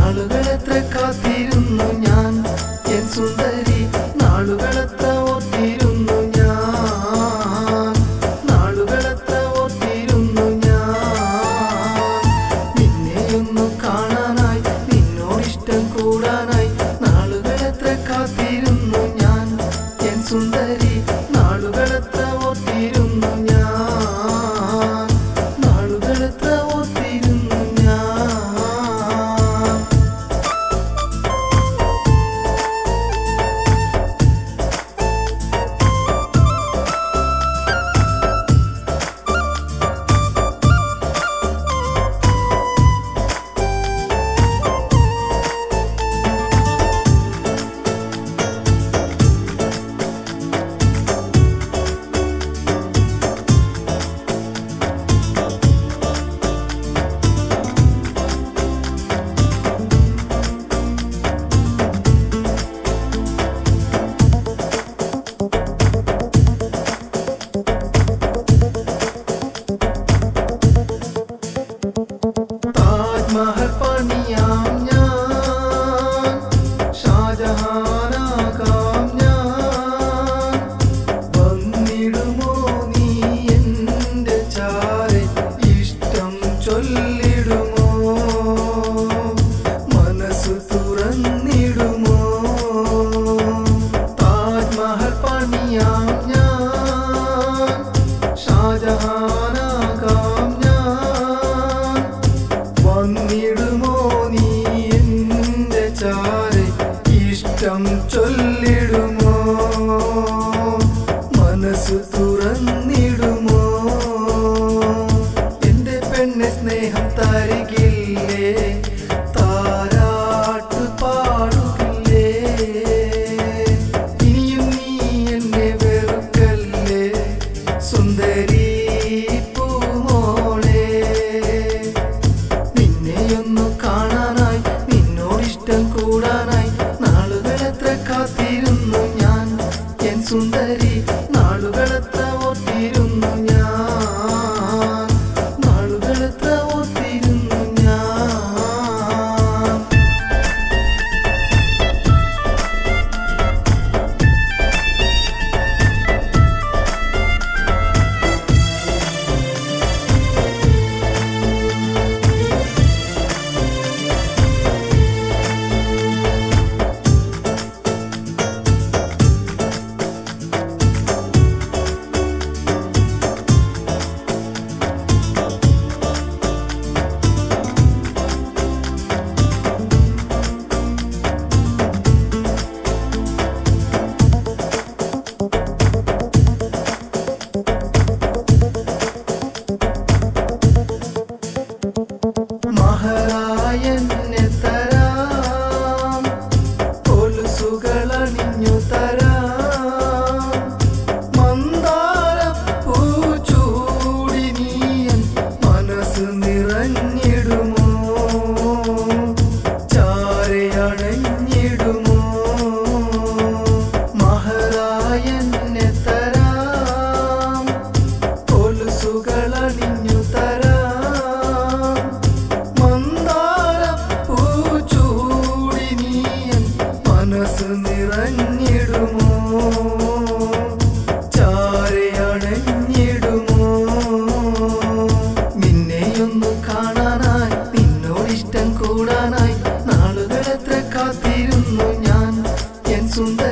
നാളുകളെത്ര കാത്തിരുന്നു ഞാൻ എൻ സുന്ദരി നാളുകളെത്ര ഓർത്തിരുന്നു ഞാൻ നാളുകളെത്ര ഓർത്തിരുന്നു ഞാൻ നിന്നെയൊന്നു കാണാനായി നിന്നോടിഷ്ടം കൂടാനായി നാളുകളെത്ര കാത്തിരുന്നു ഞാൻ എൻ സുന്ദരി നാളുകളെത്ര ഓർത്തിരുന്നു ഞാൻ നാളുകളെത്ര ഓർത്തിരുന്നു ഞാൻ താജ്മഹൽ പണിയാം ഞാൻ ഷാജഹാനാകാം ഞാൻ വന്നിടുമോ നീ എൻ്റെ ചാരെ ഇഷ്ടം ചൊല്ലിടുമോ മനസ്സ് തുറന്നിടുമോ താജ്മഹൽ പണിയാം ഞാൻ ഷാജഹാനാകാം ഞാൻ വന്നിടുമോ നീ എൻ്റെ ചാരെ ഇഷ്ടം ചൊല്ലിടുമോ മനസ്സ് തുറന്നിടുമോ എൻ്റെ പെണ്ണെ സ്നേഹം തരികില്ലേ താരാട്ട് പാടുകില്ലേ ഇനിയും നീ എന്നെ വെറുക്കല്ലേ സുന്ദരി പൂമോളെ നിന്നെയൊന്നു കാണാനായി നിന്നോടിഷ്ടം കൂടാനായി നാളുകളെത്ര കാത്തിരുന്നു ഞാൻ എൻ സുന്ദരി നാളുകളെത്ര ഓർത്തിരുന്നു ഞാൻ നാളുകളെത്ര ഓർത്തിരുന്നു ഞാൻ മഹാരായനെ തരാം കൊലുസുകളണിഞ്ഞു തരാം മന്ദാരപ്പൂ ചൂടി നീയൻ മനസ്സ് നിറഞ്ഞിടുമോ ചാരയണഞ്ഞിടുമോ മഹാരായനെ തരാം കൊലുസുകളണിഞ്ഞു തരാം മന്ദാരപ്പൂ ചൂടി നീയൻ മനസ്സ് നിറഞ്ഞിടുമോ ചാരയണഞ്ഞിടുമോ നിന്നെയൊന്നു കാണാനായി നിന്നോടിഷ്ടം കൂടാനായി നാളുകളെത്ര കാത്തിരുന്നു ഞാൻ എൻ സുന്ദര